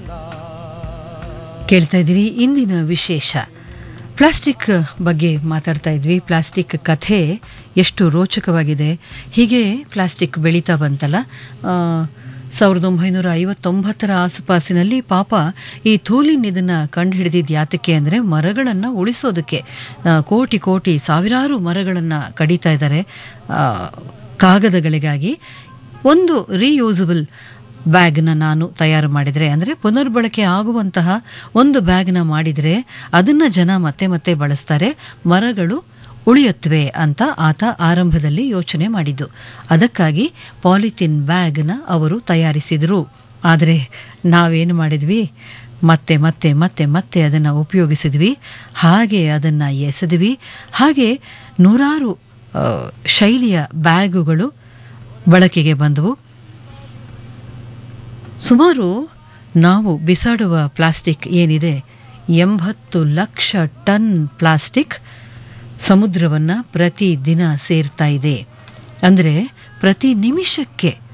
ಕೇಳ್ತಾ ಇದ್ದೀರಿ ಇಂದಿನ ವಿಶೇಷ ಪ್ಲಾಸ್ಟಿಕ್ ಬಗ್ಗೆ ಮಾತಾಡ್ತಾ ಇದ್ವಿ ಪ್ಲಾಸ್ಟಿಕ್ ಕಥೆ ಎಷ್ಟು ರೋಚಕವಾಗಿದೆ ಹೀಗೆ ಪ್ಲಾಸ್ಟಿಕ್ ಬೆಳೀತಾ ಬಂತಲ್ಲ ಆ, ಸಾವಿರದ ಒಂಬೈನೂರ ಐವತ್ತೊಂಬತ್ತರ ಆಸುಪಾಸಿನಲ್ಲಿ ಪಾಪ ಈ ಥೂಲಿನ್ ಇದನ್ನು ಕಂಡುಹಿಡಿದಿದ್ದು ಯಾತಕ್ಕೆ ಅಂದರೆ ಮರಗಳನ್ನು ಉಳಿಸೋದಕ್ಕೆ ಆ, ಕೋಟಿ ಕೋಟಿ ಸಾವಿರಾರು ಮರಗಳನ್ನು ಕಡಿತಾ ಇದ್ದಾರೆ ಆ, ಕಾಗದಗಳಿಗಾಗಿ ಒಂದು ರೀಯೂಸಬಲ್ ಬ್ಯಾಗ್ನ ನಾನು ತಯಾರು ಮಾಡಿದರೆ ಅಂದರೆ ಪುನರ್ಬಳಕೆ ಆಗುವಂತಹ ಒಂದು ಬ್ಯಾಗ್ನ ಮಾಡಿದರೆ ಅದನ್ನು ಜನ ಮತ್ತೆ ಮತ್ತೆ ಬಳಸ್ತಾರೆ ಮರಗಳು ಉಳಿಯುತ್ತವೆ ಅಂತ ಆತ ಆರಂಭದಲ್ಲಿ ಯೋಚನೆ ಮಾಡಿದ್ದು ಅದಕ್ಕಾಗಿ ಪಾಲಿಥಿನ್ ಬ್ಯಾಗ್ನ ಅವರು ತಯಾರಿಸಿದರು ಆದರೆ ನಾವೇನು ಮಾಡಿದ್ವಿ ಮತ್ತೆ ಮತ್ತೆ ಮತ್ತೆ ಮತ್ತೆ ಅದನ್ನು ಉಪಯೋಗಿಸಿದ್ವಿ ಹಾಗೆ ಅದನ್ನು ಎಸೆದ್ವಿ ಹಾಗೆ ನೂರಾರು ಆ, ಶೈಲಿಯ ಬ್ಯಾಗುಗಳು ಬಳಕೆಗೆ ಬಂದವು ಸುಮಾರು ನಾವು ಬಿಸಾಡುವ ಪ್ಲಾಸ್ಟಿಕ್ ಏನಿದೆ ಎಂಬತ್ತು ಲಕ್ಷ ಟನ್ ಪ್ಲಾಸ್ಟಿಕ್ ಸಮುದ್ರವನ್ನು ಪ್ರತಿದಿನ ಸೇರ್ತಾ ಇದೆ ಅಂದರೆ ಪ್ರತಿ ನಿಮಿಷಕ್ಕೆ